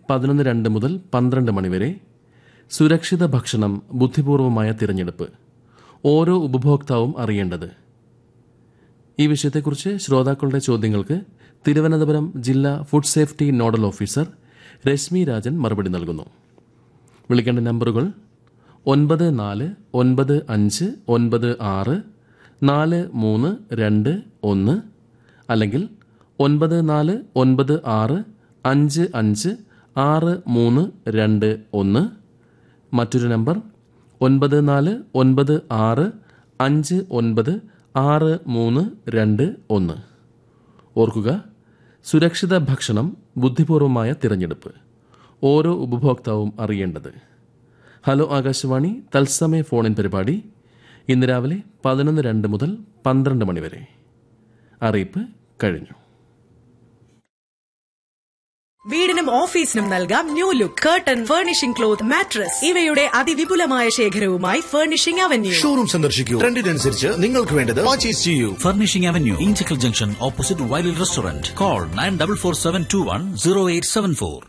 പതിനൊന്ന് രണ്ട് മുതൽ പന്ത്രണ്ട് മണിവരെ സുരക്ഷിത ഭക്ഷണം ബുദ്ധിപൂർവമായ തിരഞ്ഞെടുപ്പ് ഓരോ ഉപഭോക്താവും അറിയേണ്ടത് ഈ വിഷയത്തെക്കുറിച്ച് ശ്രോതാക്കളുടെ ചോദ്യങ്ങൾക്ക് തിരുവനന്തപുരം ജില്ലാ food safety nodal officer Rashmi Rajan മറുപടി നൽകുന്നു വിളിക്കേണ്ട നമ്പറുകൾ ഒൻപത് നാല് ഒൻപത് അഞ്ച് ഒൻപത് ആറ് നാല് മൂന്ന് രണ്ട് ഒന്ന് അല്ലെങ്കിൽ ഒൻപത് നാല് ഒൻപത് ആറ് അഞ്ച് അഞ്ച് ആറ് മൂന്ന് രണ്ട് ഒന്ന് മറ്റൊരു നമ്പർ ഒൻപത് നാല് ഒൻപത് ആറ് അഞ്ച് ഒൻപത് ആറ് മൂന്ന് രണ്ട് ഒന്ന് ഓർക്കുക സുരക്ഷിത ഭക്ഷണം ബുദ്ധിപൂർവമായ തിരഞ്ഞെടുപ്പ് ഓരോ ഉപഭോക്താവും അറിയേണ്ടത് ഹലോ ആകാശവാണി തത്സമയ ഫോണിൻ പരിപാടി ഇന്ന് രാവിലെ പതിനൊന്ന് രണ്ട് മുതൽ പന്ത്രണ്ട് മണി വരെ അറിയിപ്പ് കഴിഞ്ഞു വീടിനും ഓഫീസിനും നൽകാം new look curtain furnishing cloth mattress ഇവയുടെ അതിവിപുലമായ ശേഖരവുമായി ഫർണിഷിംഗ് അവന്യൂ ഷോറൂം സന്ദർശിക്കൂ ട്രെൻഡിനനുസരിച്ച് നിങ്ങൾക്ക് വേണ്ടത് പർച്ചേസ് ചെയ്യൂ Furnishing Avenue, Inchicle Junction, opposite Wiley Restaurant. Call 9447210874.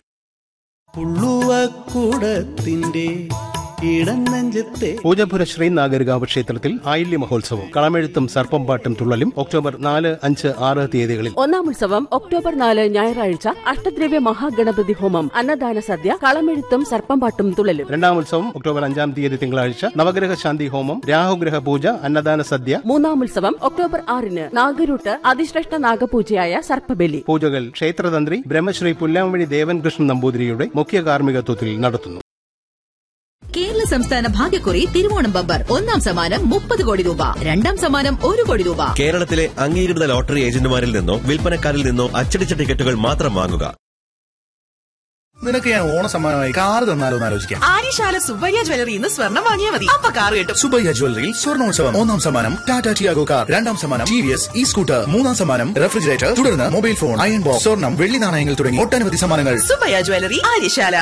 പുള്ളുവക്കൂടത്തിന്റെ ഇടനെഞ്ചത്തെ Poojappura ശ്രീനാഗരികാവ് ക്ഷേത്രത്തിൽ ആയില്യ മഹോത്സവം കളമെഴുത്തും സർപ്പംപാട്ടും തുള്ളലും ഒക്ടോബർ നാല് അഞ്ച് ആറ് തീയതികളിൽ ഒന്നാം ഉത്സവം ഒക്ടോബർ നാല് ഞായറാഴ്ച അഷ്ടദ്രവ്യ മഹാഗണപതി ഹോമം അന്നദാന സദ്യ കളമെഴുത്തും സർപ്പംപാട്ടും തുള്ളലും രണ്ടാം ഉത്സവം ഒക്ടോബർ അഞ്ചാം തീയതി തിങ്കളാഴ്ച നവഗ്രഹ ശാന്തി ഹോമം രാഹുഗ്രഹ പൂജ അന്നദാന സദ്യ മൂന്നാം ഉത്സവം ഒക്ടോബർ ആറിന് നാഗരൂട്ട് അതിശ്രേഷ്ഠ നാഗപൂജയായ സർപ്പബലി പൂജകൾ ക്ഷേത്രതന്ത്രി ബ്രഹ്മശ്രീ പുല്ലാമണി ദേവൻ കൃഷ്ണൻ നമ്പൂതിരിയുടെ മുഖ്യ കാർമ്മികത്വത്തിൽ നടത്തുന്നു കേരള സംസ്ഥാന ഭാഗ്യക്കുറി തിരുവോണം ബമ്പർ ഒന്നാം സമ്മാനം മുപ്പത് കോടി രൂപ രണ്ടാം സമ്മാനം ഒരു കോടി രൂപ കേരളത്തിലെ അംഗീകൃത ലോട്ടറി ഏജന്റുമാരിൽ നിന്നോ വിൽപ്പനക്കാരിൽ നിന്നോ അച്ചടിച്ച ടിക്കറ്റുകൾ മാത്രം വാങ്ങുക നിനക്ക് ഞാൻ ഓണസമ്മാനമായി കാറ് തന്നാലോ എന്ന് ആലോചിക്കാം ആര്യശാല സുബ്ബയ്യ ജ്വല്ലറി ഇന്ന് സ്വർണം വാങ്ങിയാൽ മതി അപ്പൊ കാർ കിട്ടും സുബയ്യ ജ്വല്ലറിയിൽ സ്വർണോത്സവം ഒന്നാം സമ്മാനം ടാറ്റ ടിയാഗോ കാർ രണ്ടാം സമ്മാനം T V S E scooter മൂന്നാം സമ്മാനം റെഫ്രിജറേറ്റർ തുടർന്ന് മൊബൈൽ ഫോൺ അയൺ ബോക്സ് സ്വർണം വെള്ളി നാണയങ്ങൾ തുടങ്ങി ഒട്ടനവധി സമ്മാനങ്ങൾ സുബ്ബയ്യ ജ്വല്ലറി ആര്യശാല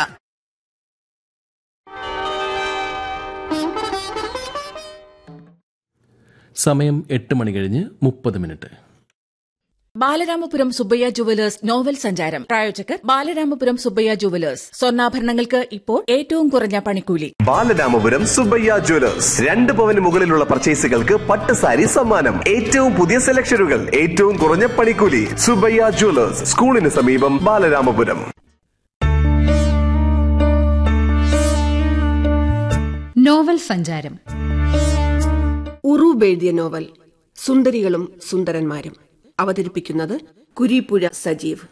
സമയം എട്ട് മണി കഴിഞ്ഞ് മുപ്പത് minute Balaramapuram Subbaiah jewellers novel സഞ്ചാരം പ്രായോജകർ ബാലരാമപുരം സുബ്ബയ്യ ജുവലേഴ്സ് സ്വർണ്ണാഭരണങ്ങൾക്ക് ഇപ്പോൾ ഏറ്റവും കുറഞ്ഞ പണിക്കൂലി ബാലരാമപുരം സുബയ്യ ജ്വല്ലേഴ്സ് രണ്ട് പവന് മുകളിലുള്ള പർച്ചേസുകൾക്ക് പട്ട് സാരി സമ്മാനം ഏറ്റവും പുതിയ സെലക്ഷനുകൾ ഏറ്റവും കുറഞ്ഞ പണിക്കൂലി സുബയ്യ ജ്വല്ലേഴ്സ് സ്കൂളിന് സമീപം ബാലരാമപുരം നോവൽ സഞ്ചാരം ഉറൂബ് എഴുതിയ നോവൽ സുന്ദരികളും സുന്ദരന്മാരും അവതരിപ്പിക്കുന്നത് കുരീപ്പുഴ സജീവ്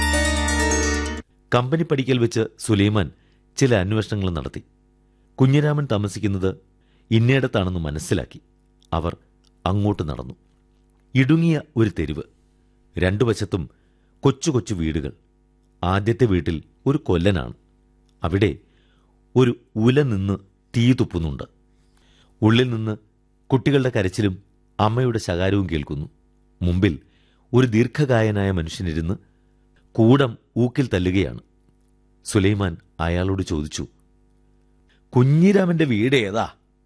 കമ്പനി പടിക്കൽ വെച്ച് സുലൈമാൻ ചില അന്വേഷണങ്ങൾ നടത്തി കുഞ്ഞിരാമൻ താമസിക്കുന്നത് ഇന്നയിടത്താണെന്ന് മനസ്സിലാക്കി അവർ അങ്ങോട്ട് നടന്നു ഇടുങ്ങിയ ഒരു തെരുവ് രണ്ടു വശത്തും കൊച്ചു കൊച്ചു വീടുകൾ ആദ്യത്തെ വീട്ടിൽ ഒരു കൊല്ലനാണ് അവിടെ ഒരു ഉല നിന്ന് തീ തുപ്പുന്നുണ്ട് ഉള്ളിൽ നിന്ന് കുട്ടികളുടെ കരച്ചിലും അമ്മയുടെ ശകാരവും കേൾക്കുന്നു മുമ്പിൽ ഒരു ദീർഘകായനായ മനുഷ്യനിരുന്ന് കൂടം ഊക്കിൽ തല്ലുകയാണ് സുലൈമാൻ അയാളോട് ചോദിച്ചു കുഞ്ഞിരാമന്റെ വീട് ഏതാ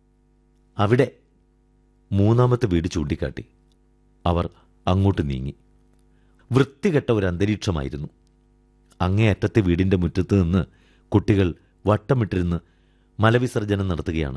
അവിടെ മൂന്നാമത്തെ വീട് ചൂണ്ടിക്കാട്ടി അവർ അങ്ങോട്ട് നീങ്ങി വൃത്തികെട്ട ഒരു അന്തരീക്ഷമായിരുന്നു അങ്ങേയറ്റത്തെ വീടിന്റെ മുറ്റത്ത് നിന്ന് കുട്ടികൾ വട്ടമിട്ടിരുന്ന് മലവിസർജനം നടത്തുകയാണ്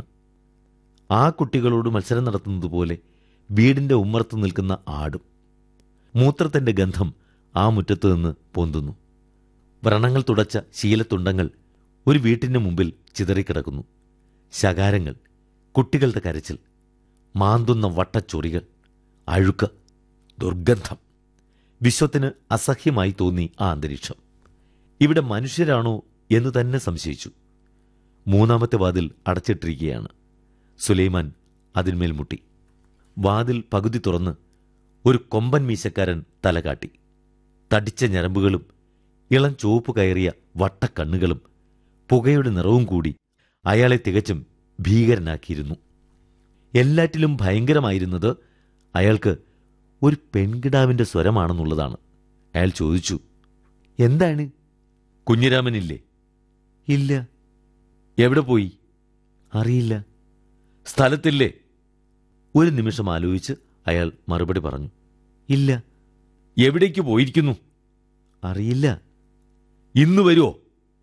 ആ കുട്ടികളോട് മത്സരം നടത്തുന്നതുപോലെ വീടിന്റെ ഉമ്മറത്ത് നിൽക്കുന്ന ആടും മൂത്രത്തിന്റെ ഗന്ധം ആ മുറ്റത്തു നിന്ന് പൊന്തുന്നു വ്രണങ്ങൾ തുടച്ച ശീലത്തുണ്ടങ്ങൾ ഒരു വീട്ടിന്റെ മുമ്പിൽ ചിതറിക്കിടക്കുന്നു ശകാരങ്ങൾ കുട്ടികളുടെ കരച്ചിൽ മാന്തുന്ന വട്ടച്ചൊറികൾ അഴുക്ക് ദുർഗന്ധം വിശ്വത്തിന് അസഹ്യമായി തോന്നി ആ അന്തരീക്ഷം ഇവിടെ മനുഷ്യരാണോ എന്ന് തന്നെ സംശയിച്ചു മൂന്നാമത്തെ വാതിൽ അടച്ചിട്ടിരിക്കുകയാണ് സുലൈമാൻ അതിന്മേൽ മുട്ടി വാതിൽ പകുതി തുറന്ന് ഒരു കൊമ്പൻ മീശക്കാരൻ തലകാട്ടി തടിച്ച ഞരമ്പുകളും ഇളം ചുവപ്പ് കയറിയ വട്ടക്കണ്ണുകളും പുകയുടെ നിറവും കൂടി അയാളെ തികച്ചും ഭീകരനാക്കിയിരുന്നു എല്ലാറ്റിലും ഭയങ്കരമായിരുന്നത് അയാൾക്ക് ഒരു പെൺകിടാവിന്റെ സ്വരമാണെന്നുള്ളതാണ് അയാൾ ചോദിച്ചു എന്താണ് കുഞ്ഞിരാമനില്ലേ ഇല്ല എവിടെ പോയി അറിയില്ല സ്ഥലത്തില്ലേ ഒരു നിമിഷം ആലോചിച്ച് അയാൾ മറുപടി പറഞ്ഞു ഇല്ല എവിടേക്ക് പോയിരിക്കുന്നു അറിയില്ല ഇന്ന് വരുമോ